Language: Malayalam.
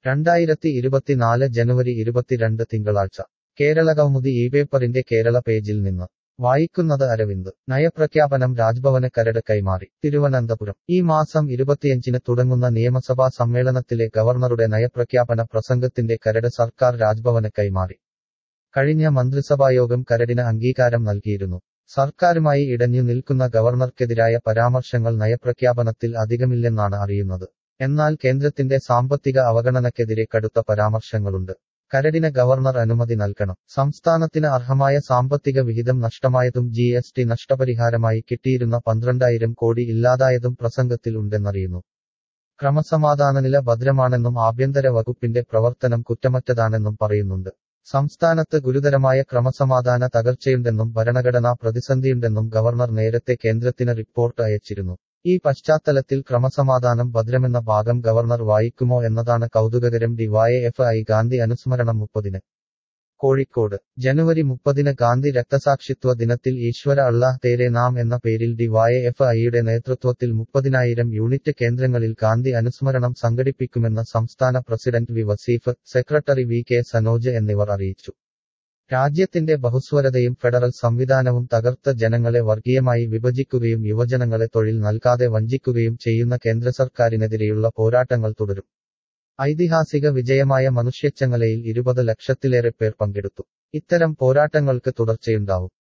രണ്ടായിരത്തി ഇരുപത്തിനാല് ജനുവരി ഇരുപത്തിരണ്ട് തിങ്കളാഴ്ച കേരള കൗമുദി ഈ പേപ്പറിന്റെ കേരള പേജിൽ നിന്ന് വായിക്കുന്നത് അരവിന്ദ് നയപ്രഖ്യാപനം രാജ്ഭവന് കരട് കൈമാറി തിരുവനന്തപുരം ഈ മാസം ഇരുപത്തിയഞ്ചിന് തുടങ്ങുന്ന നിയമസഭാ സമ്മേളനത്തിലെ ഗവർണറുടെ നയപ്രഖ്യാപന പ്രസംഗത്തിന്റെ കരട് സർക്കാർ രാജ്ഭവന് കൈമാറി കഴിഞ്ഞ മന്ത്രിസഭായോഗം കരടിന് അംഗീകാരം നൽകിയിരുന്നു സർക്കാരുമായി ഇടഞ്ഞു നിൽക്കുന്ന ഗവർണർക്കെതിരായ പരാമർശങ്ങൾ നയപ്രഖ്യാപനത്തിൽ അധികമില്ലെന്നാണ് അറിയുന്നത് എന്നാൽ കേന്ദ്രത്തിന്റെ സാമ്പത്തിക അവഗണനക്കെതിരെ കടുത്ത പരാമർശങ്ങളുണ്ട് കരടിന് ഗവർണർ അനുമതി നൽകണം സംസ്ഥാനത്തിന് അർഹമായ സാമ്പത്തിക വിഹിതം നഷ്ടമായതും ജി എസ് ടി നഷ്ടപരിഹാരമായി കിട്ടിയിരുന്ന പന്ത്രണ്ടായിരം കോടി ഇല്ലാതായതും പ്രസംഗത്തിൽ ഉണ്ടെന്നറിയുന്നു ക്രമസമാധാനനില ഭദ്രമാണെന്നും ആഭ്യന്തര വകുപ്പിന്റെ പ്രവർത്തനം കുറ്റമറ്റതാണെന്നും പറയുന്നുണ്ട് സംസ്ഥാനത്ത് ഗുരുതരമായ ക്രമസമാധാന തകർച്ചയുണ്ടെന്നും ഭരണഘടനാ പ്രതിസന്ധിയുണ്ടെന്നും ഗവർണർ നേരത്തെ കേന്ദ്രത്തിന് റിപ്പോർട്ട് അയച്ചിരുന്നു ഈ പശ്ചാത്തലത്തിൽ ക്രമസമാധാനം ഭദ്രമെന്ന ഭാഗം ഗവർണർ വായിക്കുമോ എന്നതാണ് കൗതുകകരം ഡിവൈഎഫ് ഐ ഗാന്ധി അനുസ്മരണം മുപ്പതിന് കോഴിക്കോട് ജനുവരി മുപ്പതിന് ഗാന്ധി രക്തസാക്ഷിത്വ ദിനത്തിൽ ഈശ്വര അള്ളാഹ് തേരെ നാം എന്ന പേരിൽ ഡിവൈഎഫ് ഐയുടെ നേതൃത്വത്തിൽ മുപ്പതിനായിരം യൂണിറ്റ് കേന്ദ്രങ്ങളിൽ ഗാന്ധി അനുസ്മരണം സംഘടിപ്പിക്കുമെന്ന് സംസ്ഥാന president V Vaseef secretary V K Sanoj എന്നിവർ അറിയിച്ചു രാജ്യത്തിന്റെ ബഹുസ്വരതയും ഫെഡറൽ സംവിധാനവും തകർത്ത ജനങ്ങളെ വർഗീയമായി വിഭജിക്കുകയും യുവജനങ്ങളെ തൊഴിൽ നൽകാതെ വഞ്ചിക്കുകയും ചെയ്യുന്ന കേന്ദ്ര സർക്കാരിനെതിരെയുള്ള പോരാട്ടങ്ങൾ തുടരും ഐതിഹാസിക വിജയമായ മനുഷ്യച്ചങ്ങലയിൽ ഇരുപത് ലക്ഷത്തിലേറെ പേർ പങ്കെടുത്തു ഇത്തരം പോരാട്ടങ്ങൾക്ക് തുടർച്ചയുണ്ടാവും